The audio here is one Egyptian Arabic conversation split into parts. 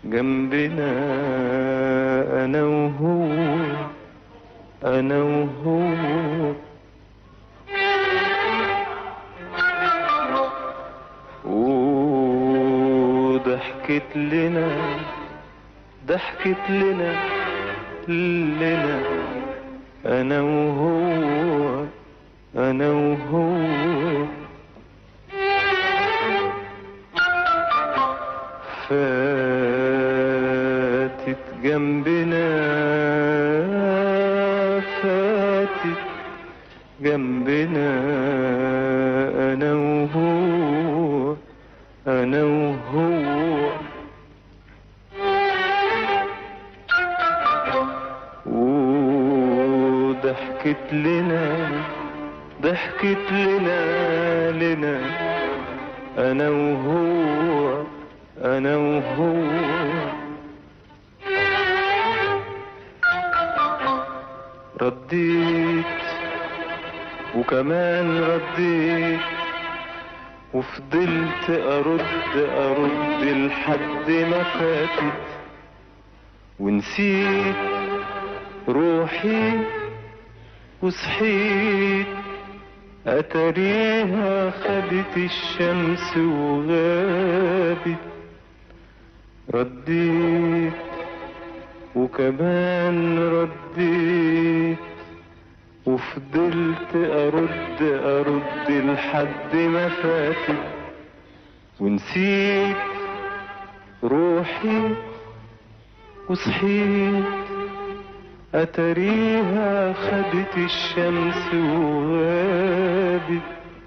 جنبنا انا وهو انا وهو وضحكت لنا ضحكت لنا لنا انا وهو انا وهو فاتت جنبنا فاتت جنبنا انا وهو انا وهو وضحكت لنا ضحكت لنا لنا انا وهو انا وهو رديت وكمان رديت وفضلت ارد ارد لحد ما فاتت ونسيت روحي وصحيت اتريها خدت الشمس وغابت رديت وكمان رديت وفضلت ارد ارد لحد ما فاتت ونسيت روحي وصحيت اتريها خدت الشمس وغابت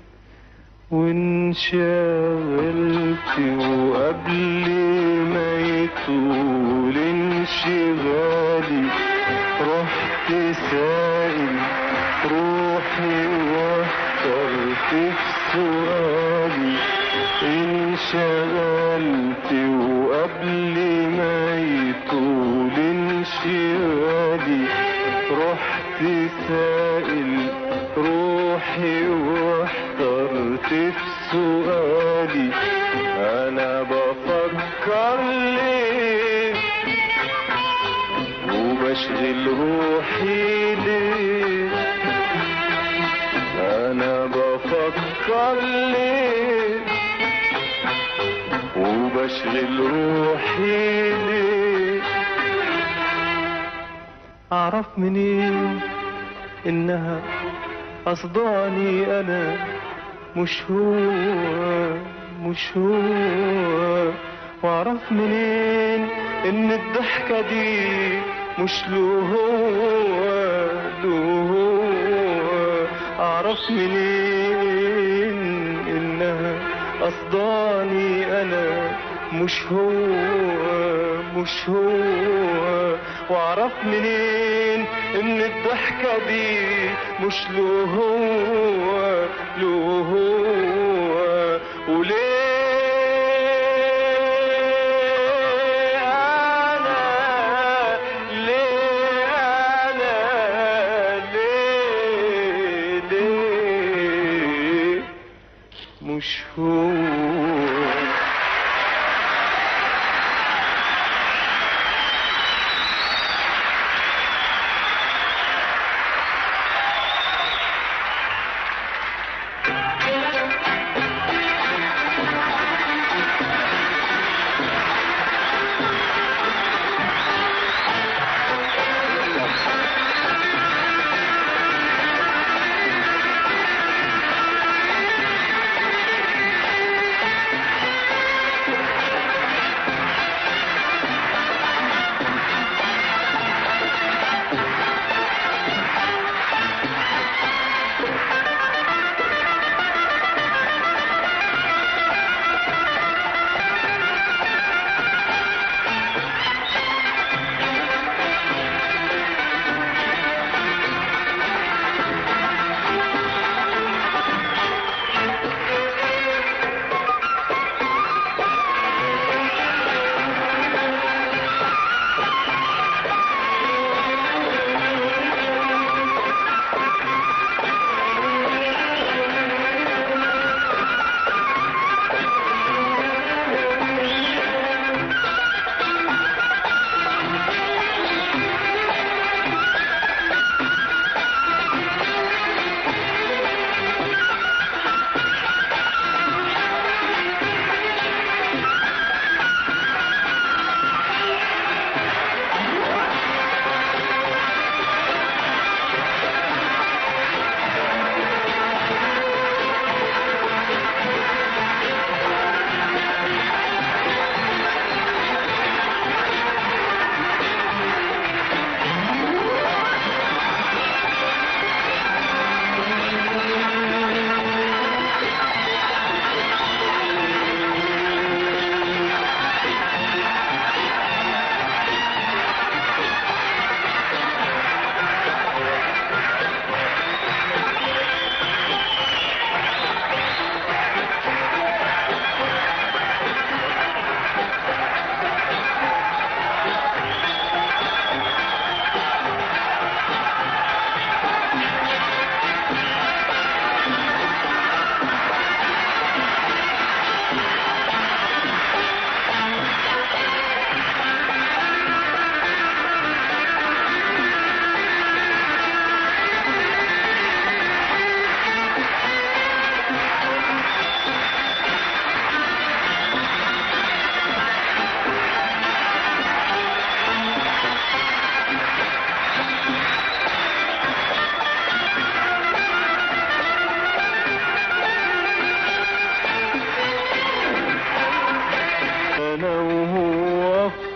وانشغلت وقبل ما يطول انشغالي رحت سائل روحي واخترت في سؤالي انشغلت وقبل ما يطول انشغالي رحت سائل روحي واحترت في سؤالي انا بفكر ليه وبشغل روحي ليه انا بفكر ليه وبشغل روحي ليه اعرف منين انها قصداني انا مش هو مش هو واعرف منين ان الضحكة دي مش له هو له هو اعرف منين انها قصداني انا مش هو مش هو واعرف منين ان الضحكة دي مش له هو له هو وليه انا ليه انا ليه ليه مش هو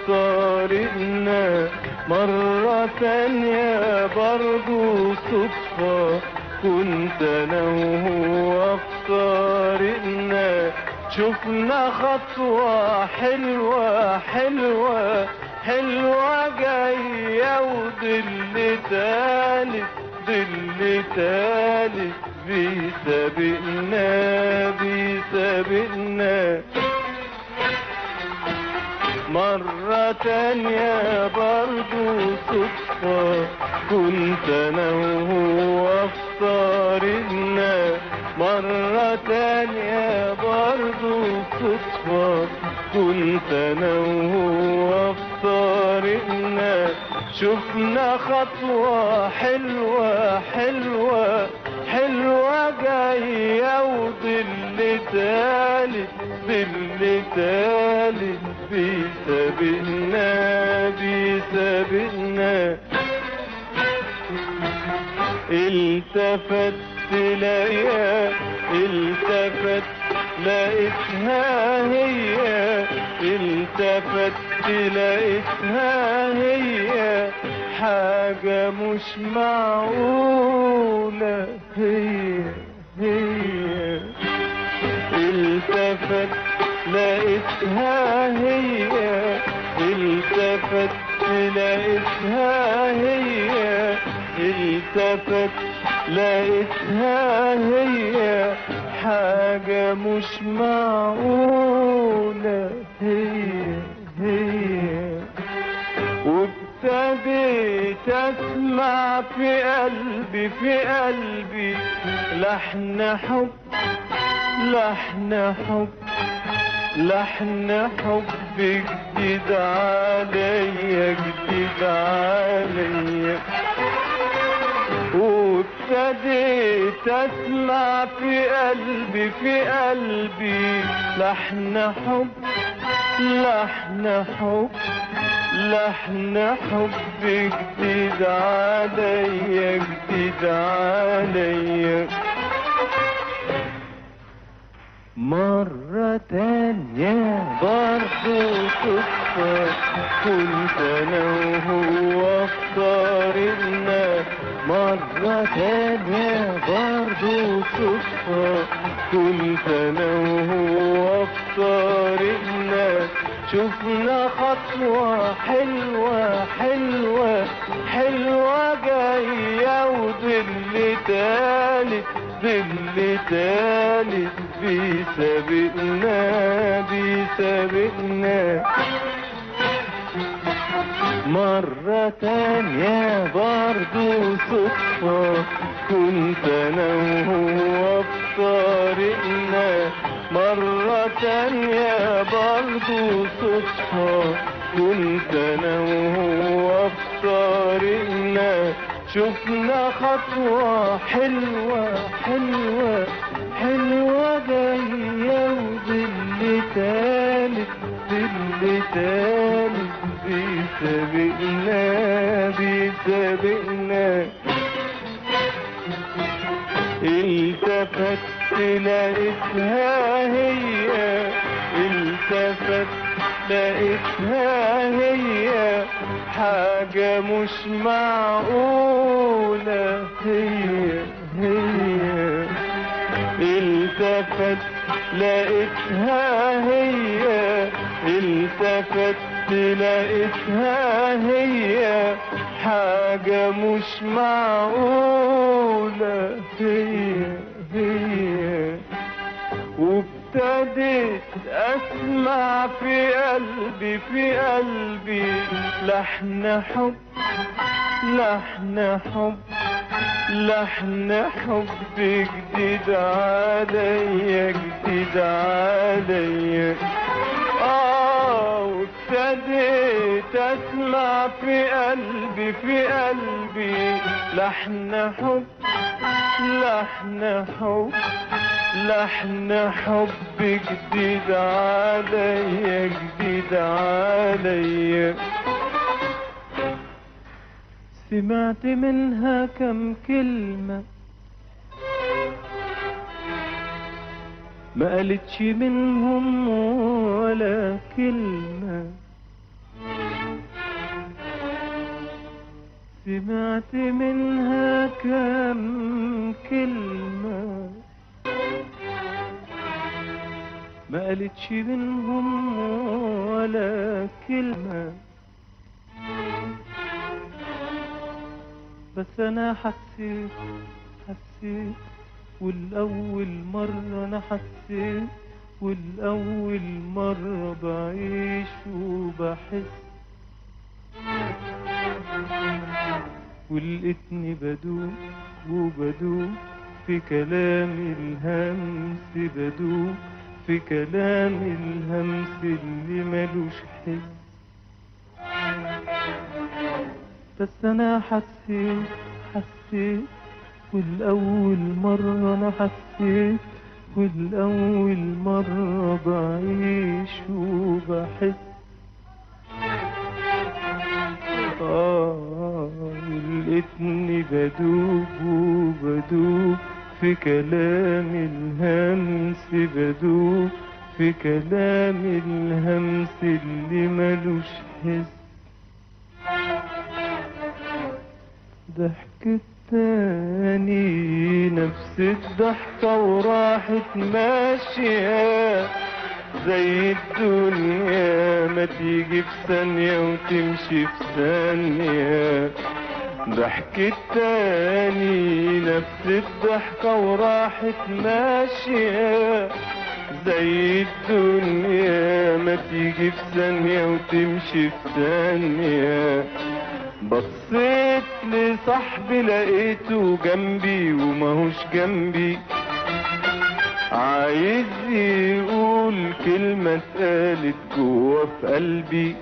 طريقنا مرة تانية برضو صدفة كنت انا وهو في طريقنا شفنا خطوة حلوة حلوة حلوة جاية وظل تالت ظل تالت بيسابقنا بيسابقنا مرة تانية برضو صدفة كنت انا وهو في طريقنا مرة تانية برضو صدفة كنت انا وهو في طريقنا شفنا خطوة حلوة حلوة حلوة جاية وظل تالت ظل تالت بيسابقنا بيسابقنا التفت تلاقيها التفت لقيتها هي التفت لقيتها هي حاجة مش معقولة هي هي التفت لقيتها هي التفت لقيتها هي التفت لقيتها هي حاجة مش معقولة هي هي وابتديت اسمع في قلبي في قلبي لحن حب لحن حب لحن حب جديد عليا جديد عليا وابتديت اسمع في قلبي في قلبي لحن حب لحن حب لحن حب جديد عليا جديد عليا مرة تانية برضو صدفة كنت انا وهو في طريقنا مرة تانية برضو صدفة كنت انا وهو في طريقنا شفنا خطوة حلوة حلوة حلوة جاية وظل تالت ظل تالت بيسابقنا بيسابقنا مرة تانية برضو صدفة كنت انا وهو في طريقنا مرة تانية برضو صدفة كنت انا وهو في طريقنا شفنا خطوة حلوة حلوة حلوة جاية وظل تالت ظل تالت بيسابقنا بيسابقنا التفت لقيتها هي التفت لقيتها هي حاجة مش معقولة هي هي التفت لقيتها هي التفت لقيتها هي حاجة مش معقولة هي هي وابتديت اسمع في قلبي في قلبي لحن حب لحن حب لحن حب جديد عليا جديد عليا اه وابتديت اسمع في قلبي في قلبي لحن حب لحن حب لحن حب جديد عليا جديد عليا سمعت منها كم كلمة ما قالتش منهم ولا كلمة سمعت منها كم كلمة ما قالتش منهم ولا كلمة بس أنا حسيت حسيت والأول مرة أنا حسيت والأول مرة بعيش وبحس ولقيتني بدوب وبدوب في كلام الهمس بدوب في كلام الهمس اللي ملوش حس بس انا حسيت حسيت والاول مرة انا حسيت والاول مرة بعيش وبحس آه لقيتني بدوب وبدوب في كلام الهمس بدوب في كلام الهمس اللي ملوش حس ضحكت تاني نفس الضحكة وراحت ماشية زي الدنيا ما تيجي في ثانية وتمشي في ثانية ضحكت تاني نفس الضحكة وراحت ماشية زي الدنيا ما تيجي في ثانية وتمشي في ثانية بصيت لصاحبي لقيته جنبي وماهوش جنبي عايز يقول كلمة اتقالت جوا في قلبي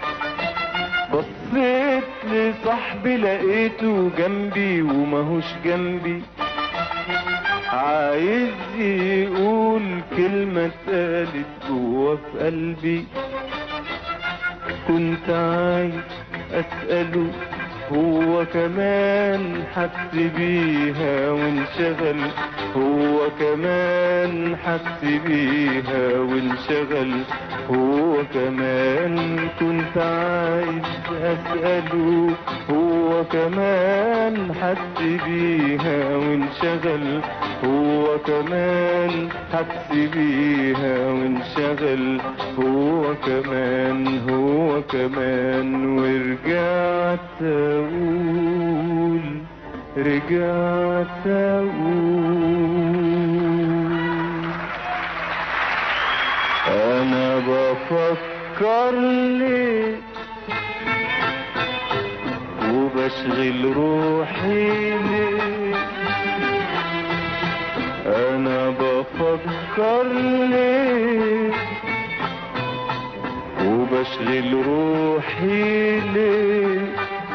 بصيت لصاحبي لقيته جنبي وماهوش جنبي عايز يقول كلمة اتقالت جوا في قلبي كنت عايز اسأله هو كمان حس بيها وانشغل هو كمان حس بيها وانشغل هو كمان كنت عايز اسأله هو كمان حس بيها وانشغل هو كمان حس بيها وانشغل هو كمان هو كمان ورجعت اقول رجعت اقول انا بفكر ليه وبشغل روحي ليه انا بفكر ليه وبشغل روحي ليه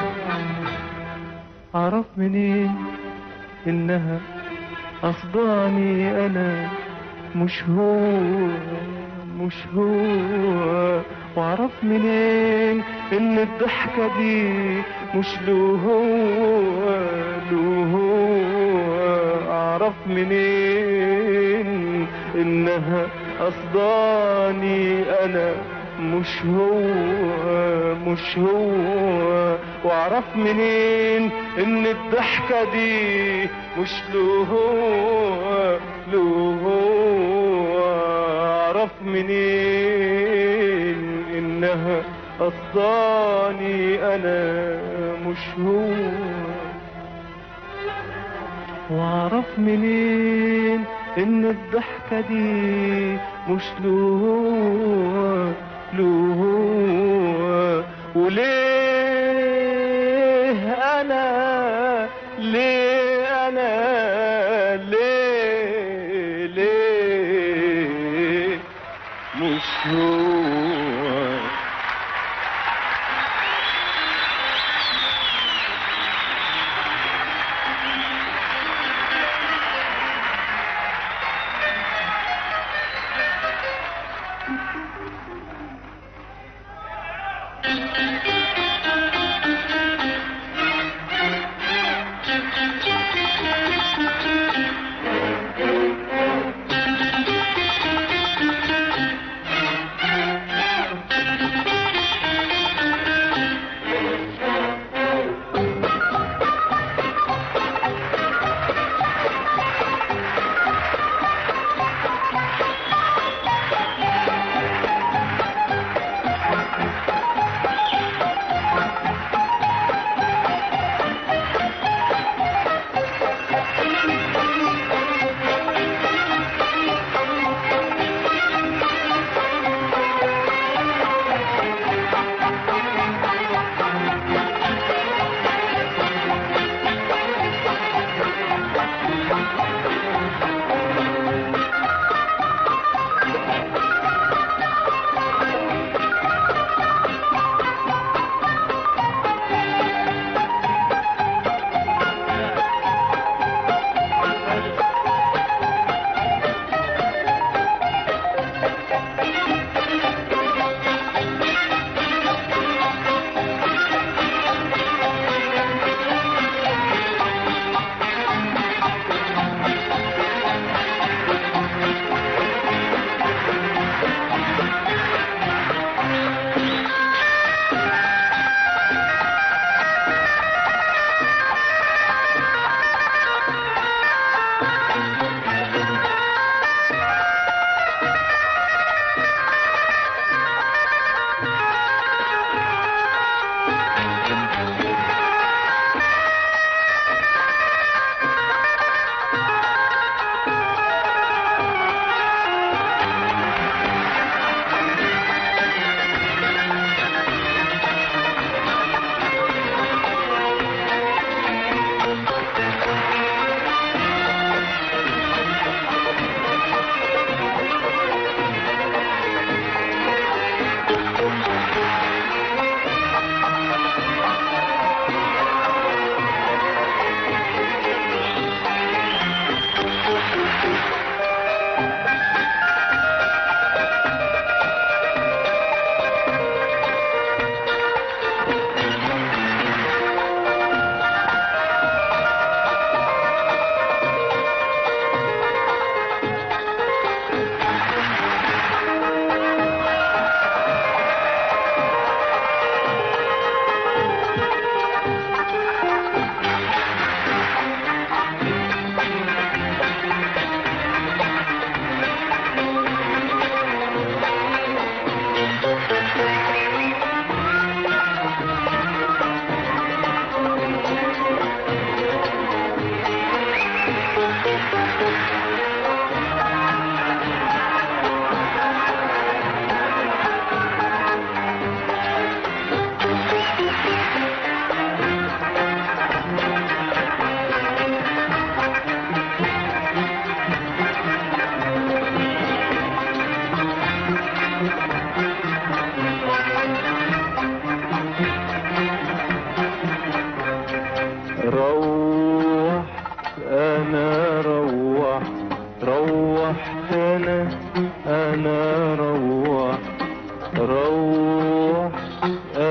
اعرف منين انها قصداني انا مش هو مش هو واعرف منين ان الضحكة دي مش له هو له هو اعرف منين انها قصداني انا مش هو مش هو واعرف منين ان الضحكة دي مش له هو له هو اعرف منين انها قصداني انا مش هو واعرف منين ان الضحكة دي مش له له وليه انا ليه انا ليه ليه مش هو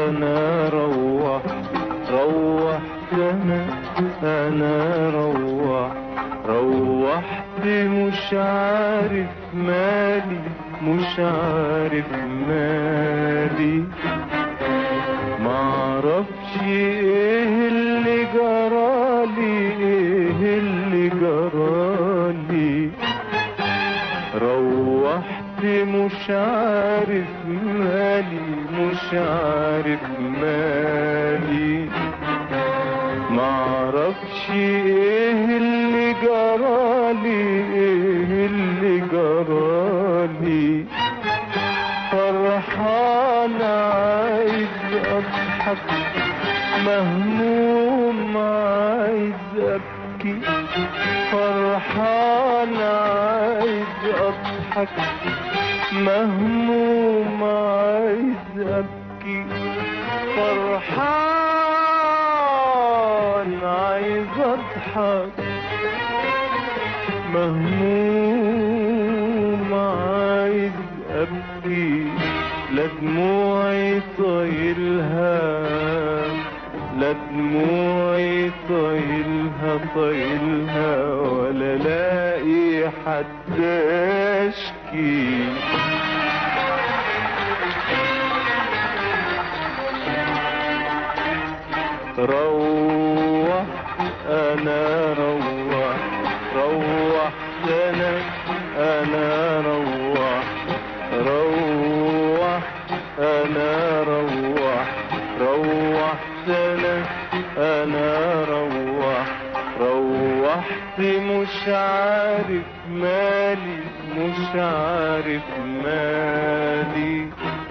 انا روحت روحت انا انا روحت روحت مش عارف مالي مش عارف مالي معرفش ايه اللي جرالي ايه اللي جرالي روحت مش عارف مالي مش عارف مالي معرفش ايه اللي جرالي ايه اللي جرالي فرحان عايز اضحك مهموم عايز ابكي فرحان عايز اضحك مهموم عايز ابكي فرحان عايز اضحك مهموم عايز ابكي لا دموعي طايلها لا دموعي طايلها طايلها ولا لاقي حد اشكي روح انا روح روح انا انا روح روح انا روح روح انا انا روح روحت مش عارف مالي مش عارف مالي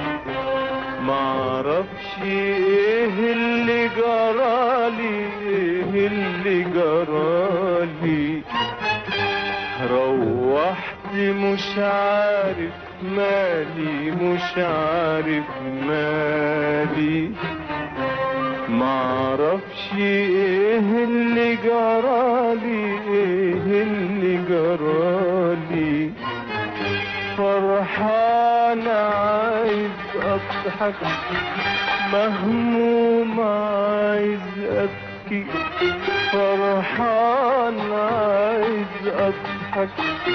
معرفش ايه اللي جرالي ايه اللي جرالي روحت مش عارف مالي مش عارف مالي معرفش ايه اللي جرالي ايه اللي جرالي فرحان عايز اضحك مهموم عايز ابكي فرحان عايز اضحك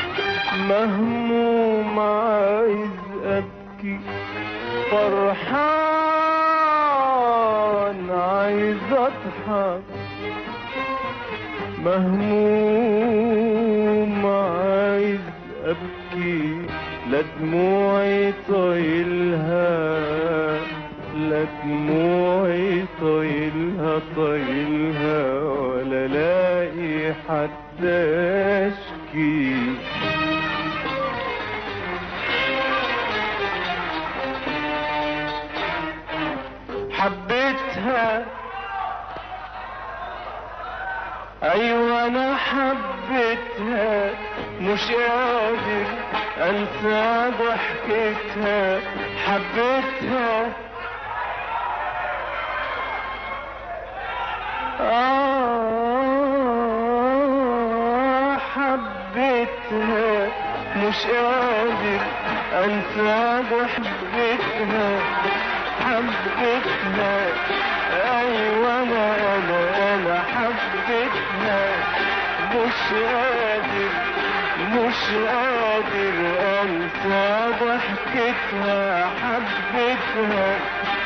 مهموم عايز ابكي فرحان عايز اضحك مهموم عايز ابكي لا دموعي طايلها لا دموعي طايلها طايلها ولا لاقي حد اشكي حبيتها ايوه انا حبيتها مش قادر انسى ضحكتها حبيتها آه حبيتها مش قادر انسى ضحكتها حبيتها ايوه انا انا انا حبيتها مش قادر مش قادر انسى ضحكتها حبيتها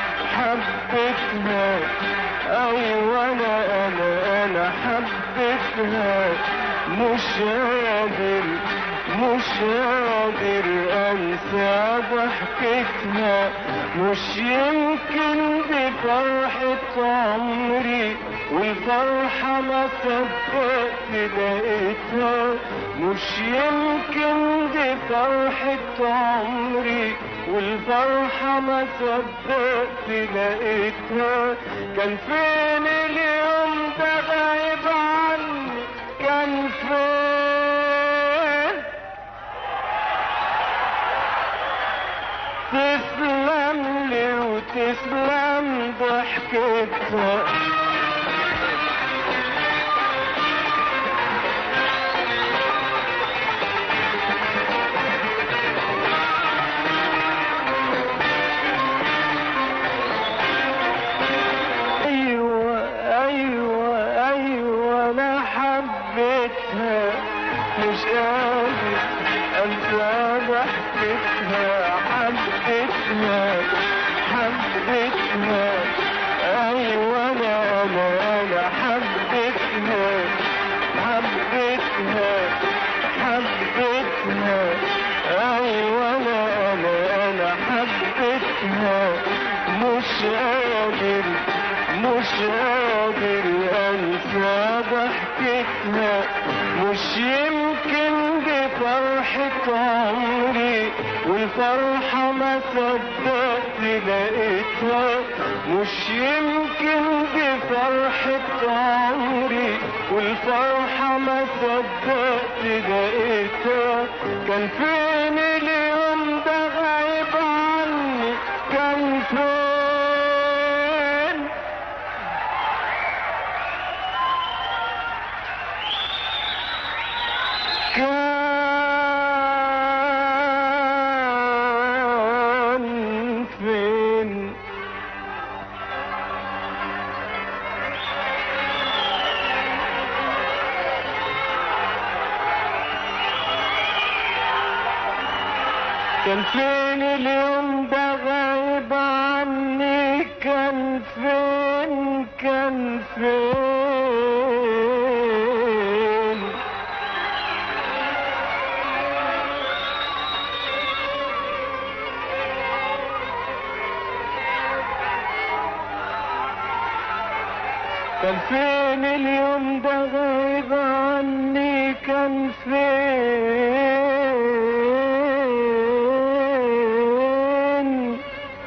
حبيتها ايوه انا انا انا حبيتها مش قادر مش قادر انسى ضحكتها مش يمكن دي فرحة عمري والفرحة ما صدقت لقيتها مش يمكن دي فرحة عمري والفرحة ما صدقت لقيتها كان فين اليوم ده غايب عني كان فين تسلم لي وتسلم ضحكتها حبيتها حبيتها حبيتها ايوه انا انا انا حبيتها حبيتها حبيتها ايوه انا انا انا حبيتها مش قادر مش قادر انسى ضحكتها مش يمكن دي فرحة عمري والفرحة ما صدقت لقيتها مش يمكن دي فرحة عمري والفرحة ما صدقت لقيتها كان فين اليوم ده غايب عني كان فين كان فين كان فين اليوم ده غايب عني كان فين كان فين كان فين اليوم ده غايب عني كان فين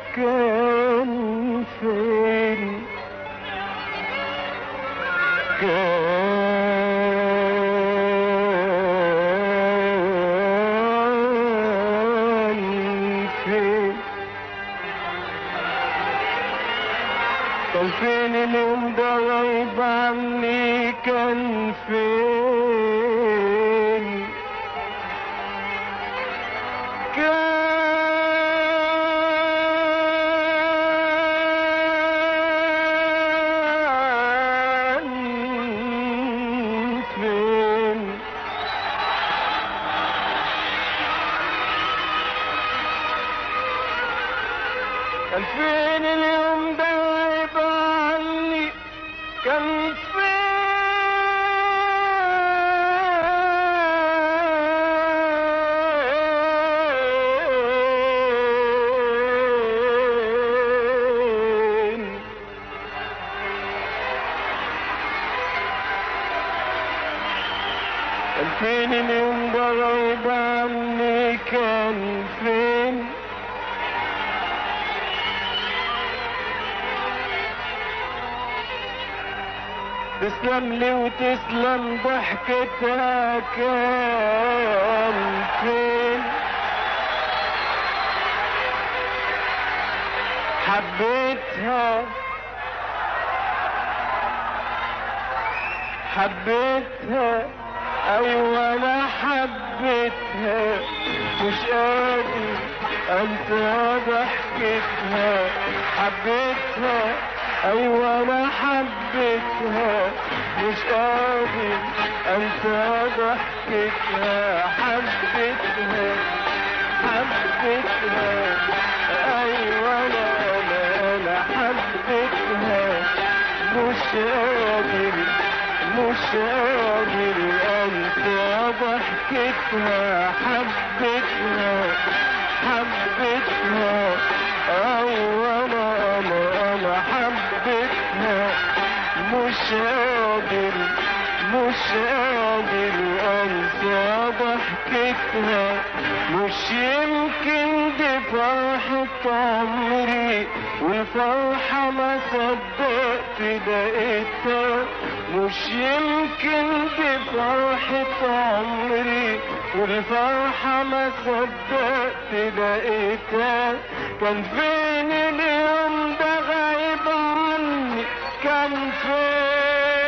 كان فين كان فين كان فين اليوم ده غايب عني كان فين كان فين كان فين اليوم ده غايب عني كان فين كان فين اليوم ده غايب عني كان فين تسلم لي وتسلم ضحكتها كان فين حبيتها حبيتها ايوه انا حبيتها مش قادر انسى ضحكتها حبيتها ايوه انا حبيتها مش قادر انسى ضحكتها حبيتها حبيتها ايوه انا انا انا حبيتها مش قادر مش قادر انسى ضحكتها حبيتها حبيتها ايوه انا انا انا حبيتها مش قادر مش قادر انسى ضحكتها مش يمكن دي فرحة عمري والفرحة ما صدقت لقيتها مش يمكن دي فرحة عمري والفرحة ما صدقت لقيتها كان فين اليوم ده غايب عني كان فين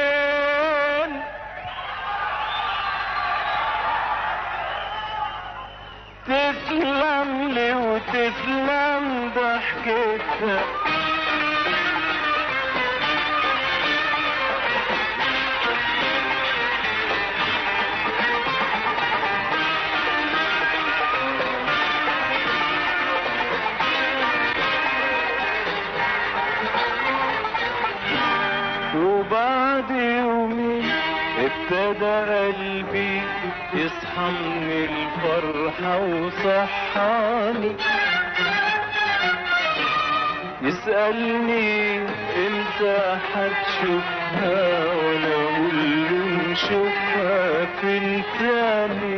تسلم لي وتسلم ضحكتها وبعد يومين ابتدى قلبي يصحى من الفرحة وصحاني يسألني امتى هتشوفها وانا اقول له نشوفها فين تاني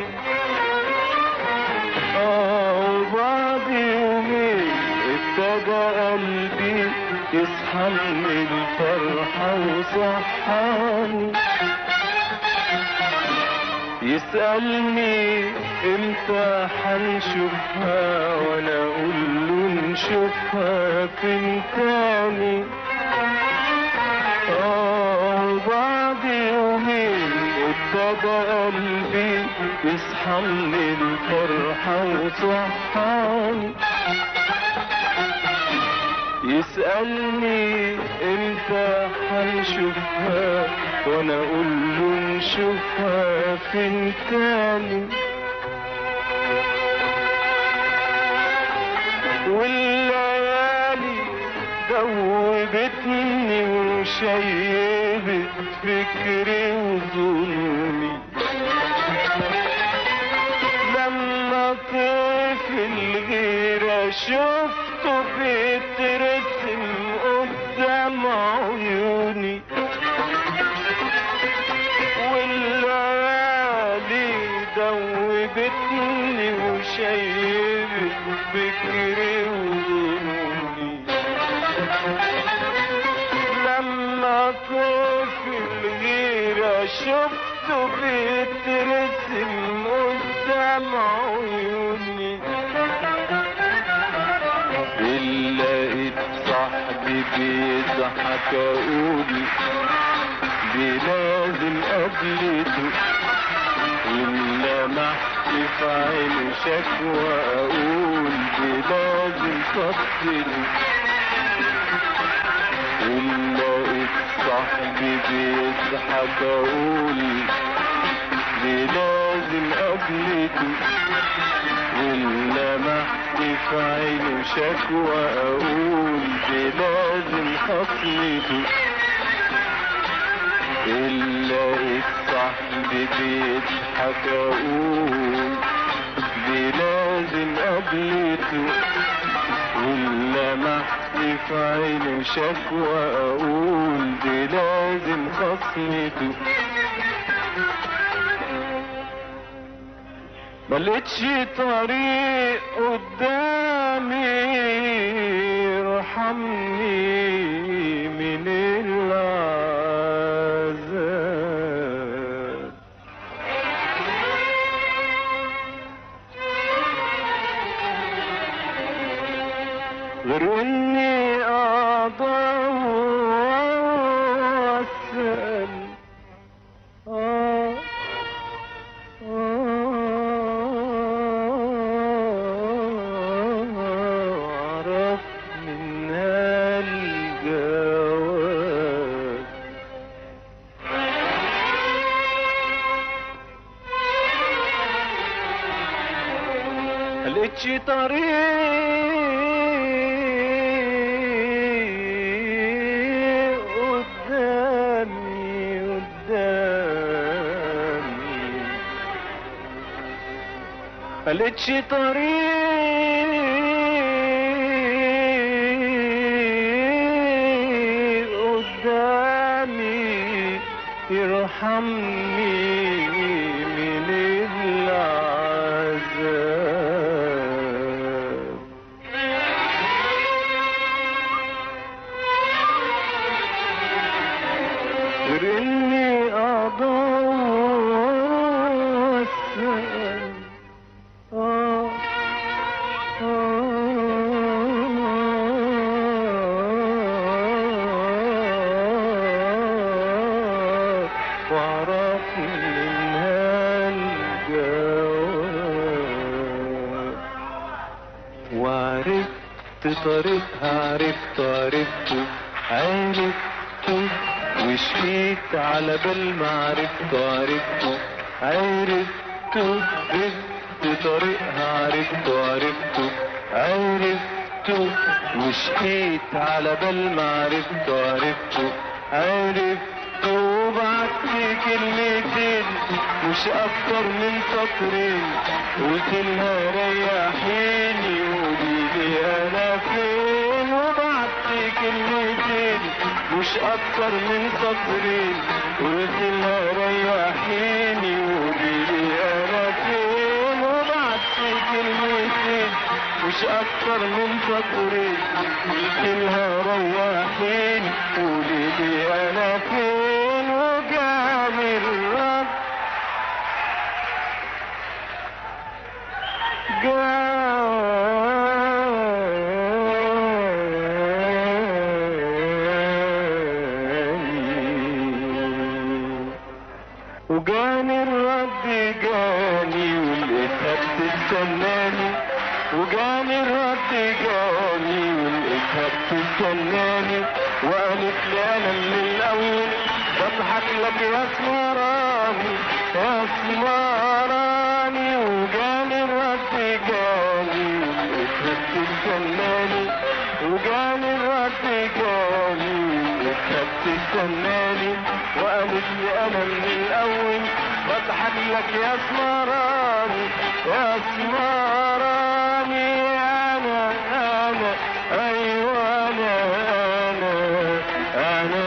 اه وبعد يومين ابتدى قلبي يصحى من الفرحة وصحاني يسألني امتى هنشوفها وانا اقول له نشوفها فين تاني اه بعد يومين ابتدى قلبي يصحى من الفرحة وصحاني يسألني امتى هنشوفها وانا اقول له نشوفها فين تاني والليالي دوبتني وشيبت فكري وظنوني لما طفل غير شفته بيترسم قدام عيوني والليالي دوبتني وشيبت فكري وظنوني لما طفل غير شفته بيترسم قدام عيوني لقيت صاحبي بيضحك اقول دي لازم قبلته ولمحت في عيني شكوى اقول دي لازم صدته ولقيت صاحبي بيضحك اقول دي لازم قبلته ولمحت في عيني شكوى اقول دي لازم خصمته الا صاحبي بيضحك اقول دي لازم قبلته ولمحت في عيني شكوى اقول دي لازم خصمته ملقتش طريق قدامي ارحمني من العذاب غير اني ادور واسال آه أعرف منها الجواب لقيتش طريق قدامي قدامي ملقتش طريق قدامي يرحمني من العذاب غير اني ادور واسال آه آه واعرف منها الجواب وعرفت طريقها عرفت عرفته عرفته وشفيت على بال ما عرفته عرفته عرفته عرفت طريقها عرفته عرفته عرفته وشفيت على بال ما عرفته عرفته عرفته كلمتين مش اكتر من سطرين قلت لها ريحيني قولي لي انا فين وبعت كلمتين مش اكتر من سطرين قلت لها ريحيني قولي لي انا فين وبعت كلمتين مش اكتر من سطرين قلت لها ريحيني قولي لي انا فين وجاني الرد جاني وجاني الرد جاني ولقيتها بتستناني وجاني الرد جاني ولقيتها بتستناني وقالت لي انا من الاول بضحك لك يا سمراني يا سمراني وجاني الرد جاني ولقيتها بتستناني وجاني الرد جاني ولقيتها بتستناني وقالت لي انا من الاول بضحك لك يا سمراني يا سمراني انا انا ايوه انا انا انا